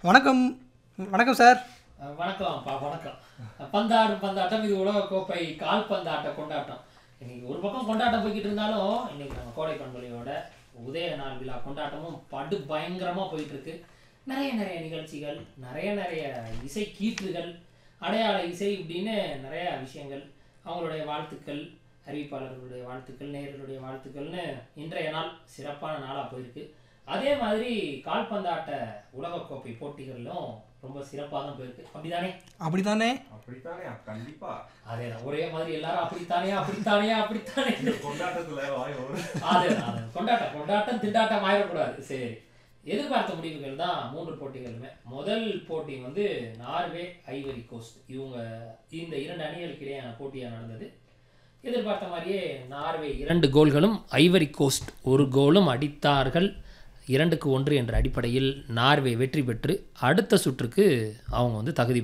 வணக்கம் வணக்கம் சார் அஹ் வணக்கம் பா வணக்கம் பந்தாடும் பந்தாட்டம் இது உலக கோப்பை கால்பந்தாட்ட கொண்டாட்டம் இன்னைக்கு ஒரு பக்கம் கொண்டாட்டம் போய்கிட்டு இருந்தாலும் இன்னைக்கு நம்ம கோடை பண்பலையோட உதய நாள் விழா கொண்டாட்டமும் படு பயங்கரமா போயிட்டு இருக்கு நிறைய நிறைய நிகழ்ச்சிகள் நிறைய நிறைய இசை கீற்றுகள் அடையாள இசை இப்படின்னு நிறைய விஷயங்கள் அவங்களுடைய வாழ்த்துக்கள் அறிவிப்பாளர்களுடைய வாழ்த்துக்கள் நேயர்களுடைய வாழ்த்துக்கள்னு இன்றைய நாள் சிறப்பான நாளாக போயிருக்கு அதே மாதிரி கால்பந்தாட்ட உலகக்கோப்பை போட்டிகளிலும் ரொம்ப சிறப்பாக தான் போயிருக்கு அப்படிதானே அப்படிதானே அப்படித்தானே கண்டிப்பா அதே தான் ஒரே மாதிரி எல்லாரும் அப்படித்தானே அப்படித்தானே அப்படித்தானே இந்த கொண்டாட்டத்துல வாய் வரும் அதே தான் அதே தான். கொண்டாட்டம் கொண்டாட்டம் திண்டாட்டம் ஆயிடக்கூடாது சரி எதிர்பார்த்த முடிவுகள் தான் மூன்று போட்டிகளுமே முதல் போட்டி வந்து நார்வே ஐவரி கோஸ்ட் இவங்க இந்த இரண்டு அணிகளுக்கு இடையான போட்டியாக நடந்தது எதிர்பார்த்த மாதிரியே நார்வே இரண்டு கோல்களும் ஐவரி கோஸ்ட் ஒரு கோலும் அடித்தார்கள் இரண்டுக்கு ஒன்று என்ற அடிப்படையில் நார்வே வெற்றி பெற்று அடுத்த சுற்றுக்கு அவங்க வந்து தகுதி